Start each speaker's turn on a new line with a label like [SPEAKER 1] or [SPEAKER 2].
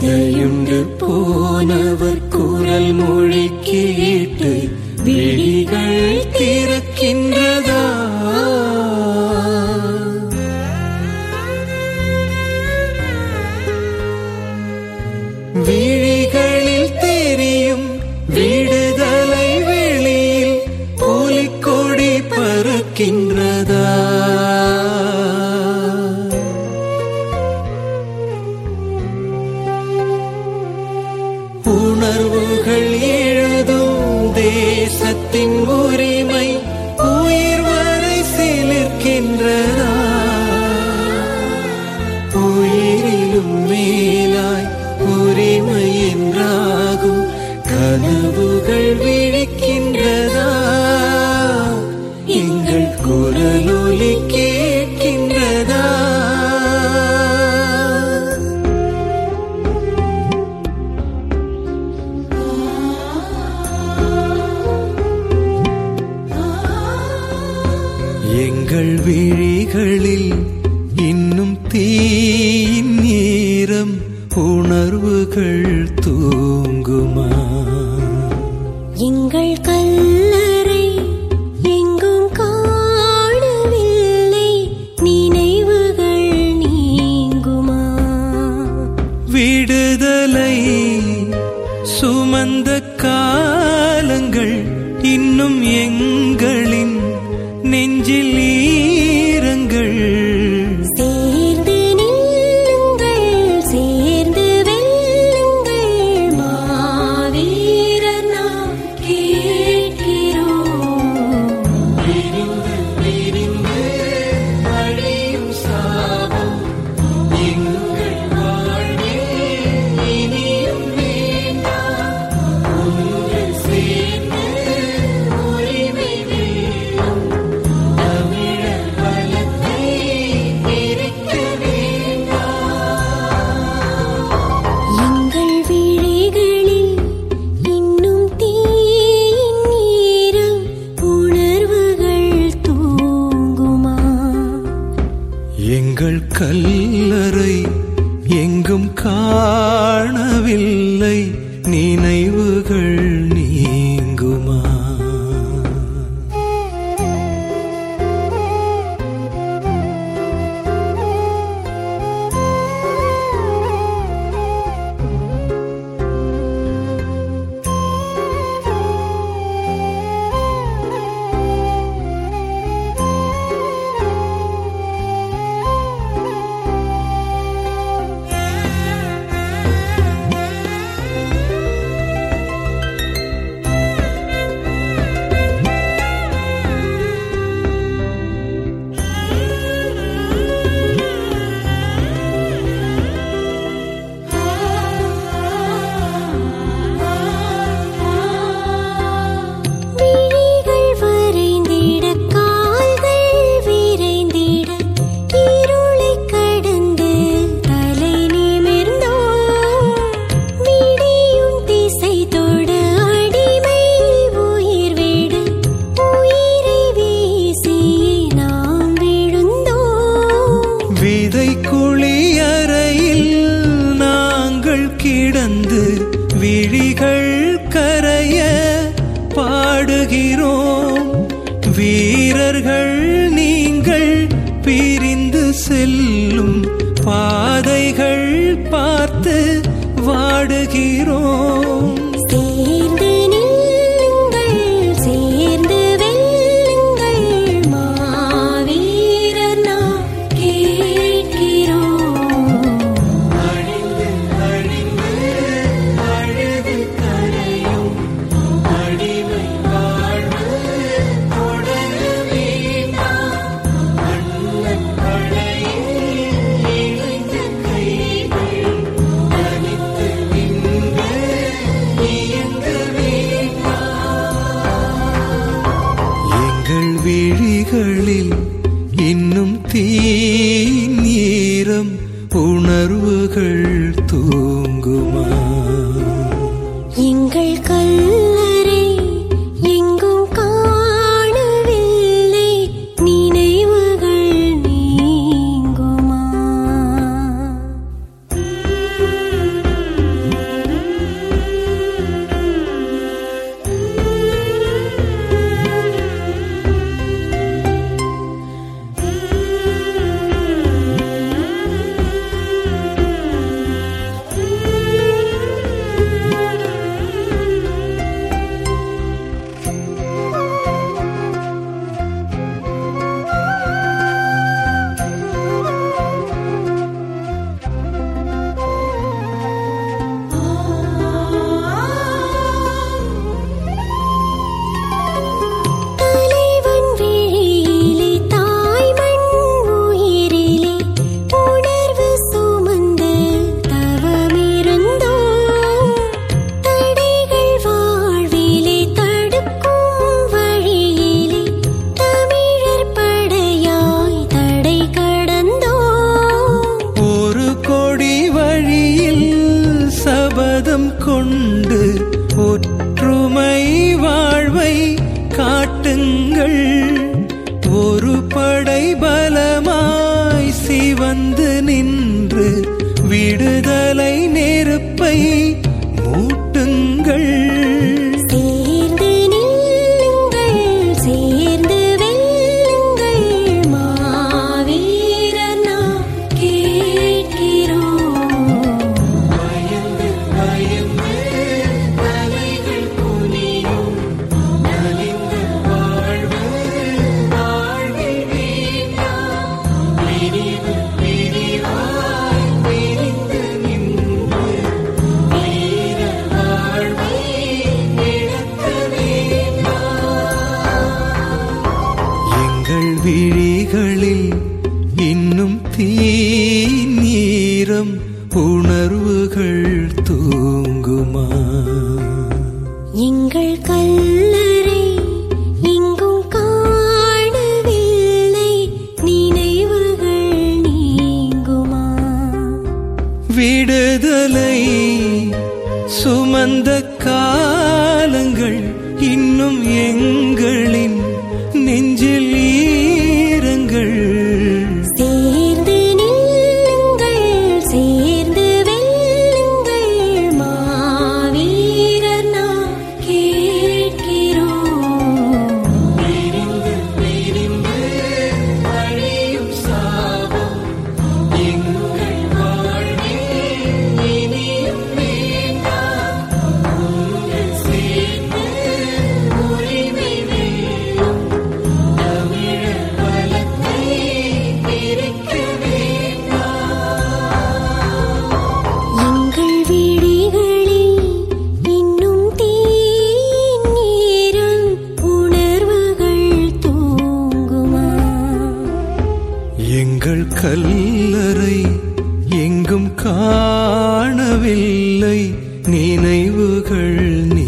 [SPEAKER 1] விதையுண்டு போனவர் குரல் மொழி கேட்டு விழிகள் திறக்கின்றதா விழிகளில் தெரியும் விடுதலை வெளியில் புலிக்கொடி பறக்கின்றதா உணர்வுகள் எழுதும் தேசத்தின் உரிமை உயிர் வரை சிலிர்க்கின்றதா உயிரிலும் மேலாய் உரிமை என்றாகும் கனவுகள் விழிக்கின்றதா எங்கள் குரலொலி கேட்கின்றதா எங்கள் விழிகளில் இன்னும் தீயின் ஈரம் உணர்வுகள் தூங்குமா
[SPEAKER 2] எங்கள் கல்லறை எங்கும் காணவில்லை நினைவுகள் நீங்குமா
[SPEAKER 1] விடுதலை சுமந்த காலங்கள் இன்னும் எங்களின் நெஞ்சில் ஈரங்கள்
[SPEAKER 2] சேர்ந்து நில்லுங்கள் சேர்ந்து வெல்லுங்கள் மாவீரர் நாம் கேட்கிறோம்
[SPEAKER 1] அழியும் சாபம் எங்கள் வாழ்வில் இனியும் வேண்டாம் ஒன்று சேர்ந்து உரிமை வெல்லும் தமிழர் பலத்தை பிரிக்க
[SPEAKER 2] எங்கள் விழிகளில் இன்னும் தீயின் ஈரம் உணர்வுகள் தூங்குமா
[SPEAKER 1] எங்கள் கல்லறை எங்கும் காணவில்லை நினைவுகள் நீங்குமா
[SPEAKER 2] விழிகள் வரைந்திட கால்கள் விரைந்திட இருளைக் கடந்து தலை நிமிர்ந்தோம் விடியும் திசை தொட அடிமை உயிர் விட உயிரை வீசியே நாம் விழுந்தோம்
[SPEAKER 1] விதை குளியறையில் நாங்கள் கிடந்து விழிகள் கரைய பாடுகிறோம் வீரர்கள் நீங்கள் பிரிந்து செல்லும் பாதைகள் பார்த்து வாடுகிறோம்
[SPEAKER 2] சேர்ந்து நில்லுங்கள் சேர்ந்து வெல்லுங்கள் மாவீரர் நாம் கேட்கிறோம்
[SPEAKER 1] எங்கள் விழிகளில் இன்னும் தீயின் ஈரம் உணர்வுகள் தூங்குமா
[SPEAKER 2] எங்கள் கல்லறை எங்கும் காணவில்லை நினைவுகள் நீங்குமா
[SPEAKER 1] விடுதலை நெருப்பை மூட்டுங்கள்
[SPEAKER 2] சேர்ந்து நில்லுங்கள் சேர்ந்து வெல்லுங்கள் மாவீரர் நாம் கேட்கிறோம்
[SPEAKER 1] எங்கள் விழிகளில் இன்னும் தீநீரம் உணர்வுகள் தூங்குமா
[SPEAKER 2] எங்கள் கல்லறை எங்கும் காணவில்லை நினைவுகள் நீங்குமா
[SPEAKER 1] விடுதலை சுமந்த காலங்கள் இன்னும் எங்களின் நெஞ்சில் ஈரங்கள்
[SPEAKER 2] சேர்ந்து நில்லுங்கள் சேர்ந்து வெல்லுங்கள் மாவீரர் நாம் கேட்கிறோம் எங்கள் விழிகளில் இன்னும் தீநீரம் உணர்வுகள் தூங்குமா
[SPEAKER 1] எங்கள் கல்லறை எங்கும் காணவில்லை நினைவுகள்